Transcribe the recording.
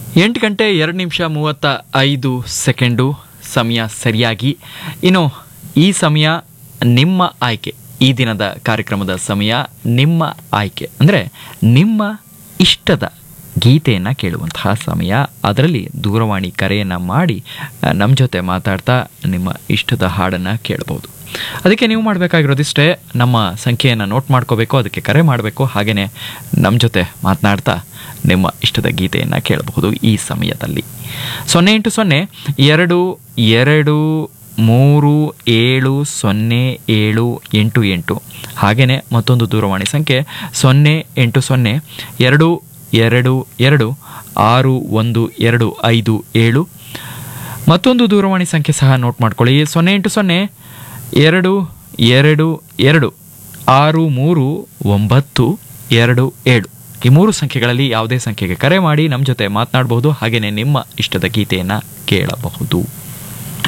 ಎಂಟು ಗಂಟೆ ಎರಡು ನಿಮಿಷ ಮೂವತ್ತ ಐದು ಸೆಕೆಂಡು ಸಮಯ ಸರಿಯಾಗಿ ಇನ್ನು ಈ ಸಮಯ ನಿಮ್ಮ ಆಯ್ಕೆ ಈ ದಿನದ ಕಾರ್ಯಕ್ರಮದ ಸಮಯ ನಿಮ್ಮ ಆಯ್ಕೆ ಅಂದರೆ ನಿಮ್ಮ ಇಷ್ಟದ ಗೀತೆಯನ್ನು ಕೇಳುವಂತಹ ಸಮಯ ಅದರಲ್ಲಿ ದೂರವಾಣಿ ಕರೆಯನ್ನು ಮಾಡಿ ನಮ್ಮ ಜೊತೆ ಮಾತಾಡ್ತಾ ನಿಮ್ಮ ಇಷ್ಟದ ಹಾಡನ್ನು ಕೇಳಬಹುದು ಅದಕ್ಕೆ ನೀವು ಮಾಡಬೇಕಾಗಿರೋದಿಷ್ಟೇ ನಮ್ಮ ಸಂಖ್ಯೆಯನ್ನು ನೋಟ್ ಮಾಡ್ಕೋಬೇಕು ಅದಕ್ಕೆ ಕರೆ ಮಾಡಬೇಕು ಹಾಗೆಯೇ ನಮ್ಮ ಜೊತೆ ಮಾತನಾಡ್ತಾ ನಿಮ್ಮ ಇಷ್ಟದ ಗೀತೆಯನ್ನು ಕೇಳಬಹುದು ಈ ಸಮಯದಲ್ಲಿ ಸೊನ್ನೆ ಎಂಟು ಸೊನ್ನೆ ಎರಡು ಎರಡು ಮೂರು ಏಳು ಸೊನ್ನೆ ಏಳು ಎಂಟು ಎಂಟು ಹಾಗೆಯೇ ಮತ್ತೊಂದು ದೂರವಾಣಿ ಸಂಖ್ಯೆ ಸೊನ್ನೆ ಎಂಟು ಸೊನ್ನೆ ಎರಡು ಎರಡು ಎರಡು ಆರು ಒಂದು ಎರಡು ಐದು ಏಳು ಮತ್ತೊಂದು ದೂರವಾಣಿ ಸಂಖ್ಯೆ ಸಹ ನೋಟ್ ಮಾಡ್ಕೊಳ್ಳಿ ಸೊನ್ನೆ ಎಂಟು ಸೊನ್ನೆ ಎರಡು ಎರಡು ಎರಡು ಆರು ಮೂರು ಒಂಬತ್ತು ಎರಡು ಏಳು ಈ ಮೂರು ಸಂಖ್ಯೆಗಳಲ್ಲಿ ಯಾವುದೇ ಸಂಖ್ಯೆಗೆ ಕರೆ ಮಾಡಿ ನಮ್ಮ ಜೊತೆ ಮಾತನಾಡಬಹುದು ಹಾಗೆಯೇ ನಿಮ್ಮ ಇಷ್ಟದ ಗೀತೆಯನ್ನು ಕೇಳಬಹುದು